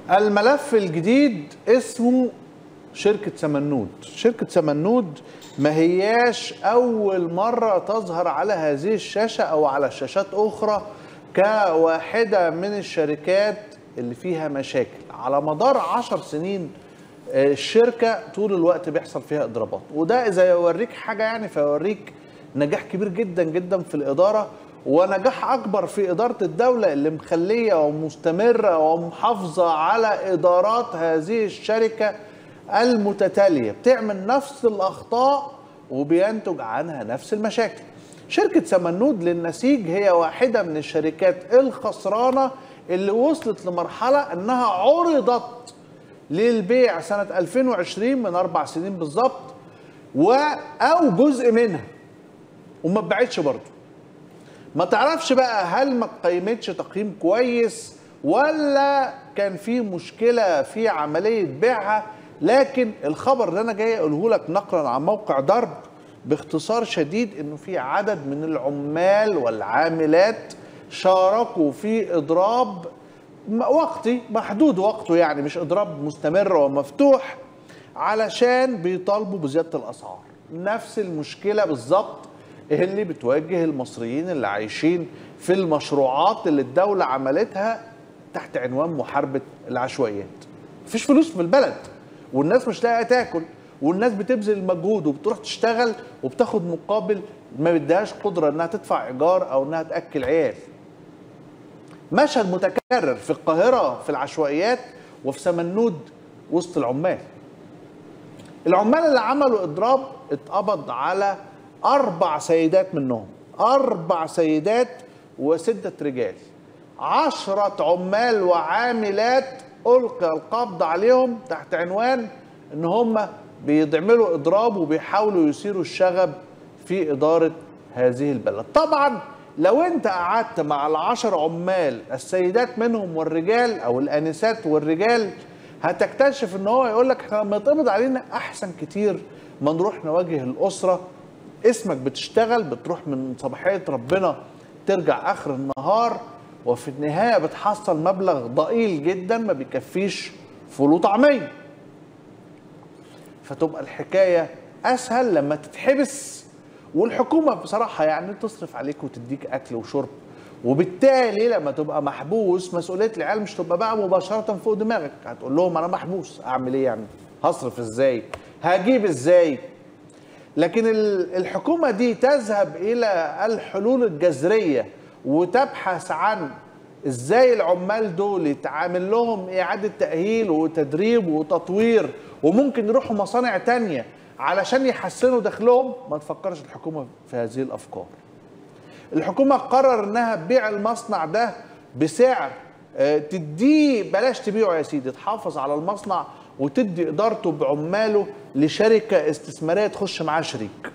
الملف الجديد اسمه شركة سمنود شركة سمنود ما هياش أول مرة تظهر على هذه الشاشة أو على شاشات أخرى كواحدة من الشركات اللي فيها مشاكل على مدار عشر سنين آه، الشركة طول الوقت بيحصل فيها إضرابات وده إذا يوريك حاجة يعني فيوريك نجاح كبير جدا جدا في الإدارة ونجاح أكبر في إدارة الدولة اللي مخلية ومستمرة ومحافظة على إدارات هذه الشركة المتتالية بتعمل نفس الأخطاء وبينتج عنها نفس المشاكل شركة سمنود للنسيج هي واحدة من الشركات الخسرانة اللي وصلت لمرحلة أنها عرضت للبيع سنة 2020 من أربع سنين بالظبط و أو جزء منها وما اتباعتش برضه ما تعرفش بقى هل ما قيمتش تقييم كويس ولا كان في مشكلة في عملية بيعها لكن الخبر اللي انا جاي اقوله لك نقلا عن موقع ضرب باختصار شديد انه في عدد من العمال والعاملات شاركوا في اضراب م- وقتي محدود وقته يعني مش اضراب مستمر ومفتوح علشان بيطالبوا بزياده الاسعار نفس المشكله بالظبط اللي بتواجه المصريين اللي عايشين في المشروعات اللي الدوله عملتها تحت عنوان محاربه العشوائيات مفيش فلوس في البلد والناس مش لاقيه تاكل والناس بتبذل مجهود وبتروح تشتغل وبتاخد مقابل ما بدهاش قدره انها تدفع ايجار او انها تاكل عيال مشهد متكرر في القاهره في العشوائيات وفي سمنود وسط العمال العمال اللي عملوا اضراب اتقبض على اربع سيدات منهم اربع سيدات وسته رجال عشرة عمال وعاملات ألقي القبض عليهم تحت عنوان إن هم بيعملوا إضراب وبيحاولوا يثيروا الشغب في إدارة هذه البلد طبعا لو أنت قعدت مع العشر عمال السيدات منهم والرجال أو الآنسات والرجال هتكتشف ان هو يقول لك احنا لما يتقبض علينا احسن كتير ما نروح نواجه الاسره اسمك بتشتغل بتروح من صباحيه ربنا ترجع اخر النهار وفي النهايه بتحصل مبلغ ضئيل جدا ما بيكفيش فول وطعميه فتبقى الحكايه اسهل لما تتحبس والحكومه بصراحه يعني تصرف عليك وتديك اكل وشرب وبالتالي لما تبقى محبوس مسؤوليه العيال مش تبقى بقى مباشره فوق دماغك هتقول لهم انا محبوس اعمل ايه يعني هصرف ازاي هجيب ازاي لكن ال- الحكومه دي تذهب الى الحلول الجذريه وتبحث عن ازاي العمال دول يتعامل لهم اعاده تاهيل وتدريب وتطوير وممكن يروحوا مصانع تانية علشان يحسنوا دخلهم ما تفكرش الحكومه في هذه الافكار الحكومه قرر انها تبيع المصنع ده بسعر آه، تديه بلاش تبيعه يا سيدي تحافظ على المصنع وتدي ادارته بعماله لشركه استثماريه تخش معاه شريك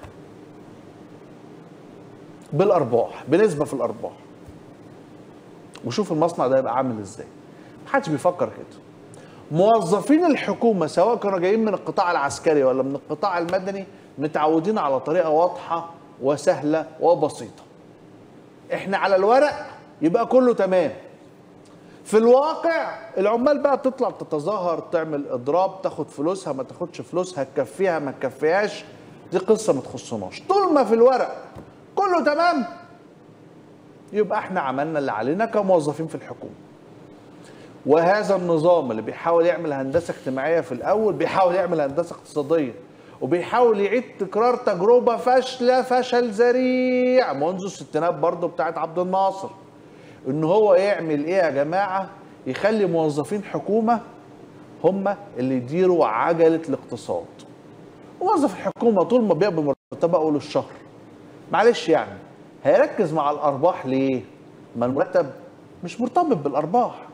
بالارباح بنسبه في الارباح وشوف المصنع ده يبقى عامل ازاي محدش بيفكر كده موظفين الحكومه سواء كانوا جايين من القطاع العسكري ولا من القطاع المدني متعودين على طريقه واضحه وسهله وبسيطه احنا على الورق يبقى كله تمام في الواقع العمال بقى بتطلع تتظاهر تعمل اضراب تاخد فلوسها ما تاخدش فلوسها تكفيها ما تكفيهاش دي قصه ما تخصناش طول ما في الورق كله تمام يبقى احنا عملنا اللي علينا كموظفين في الحكومه وهذا النظام اللي بيحاول يعمل هندسه اجتماعيه في الاول بيحاول يعمل هندسه اقتصاديه وبيحاول يعيد تكرار تجربه فاشله فشل ذريع منذ الستينات برضه بتاعت عبد الناصر ان هو يعمل ايه يا جماعه يخلي موظفين حكومه هم اللي يديروا عجله الاقتصاد موظف الحكومه طول ما بيقبض مرتبه اول الشهر معلش يعني هيركز مع الارباح ليه ما المرتب مش مرتبط بالارباح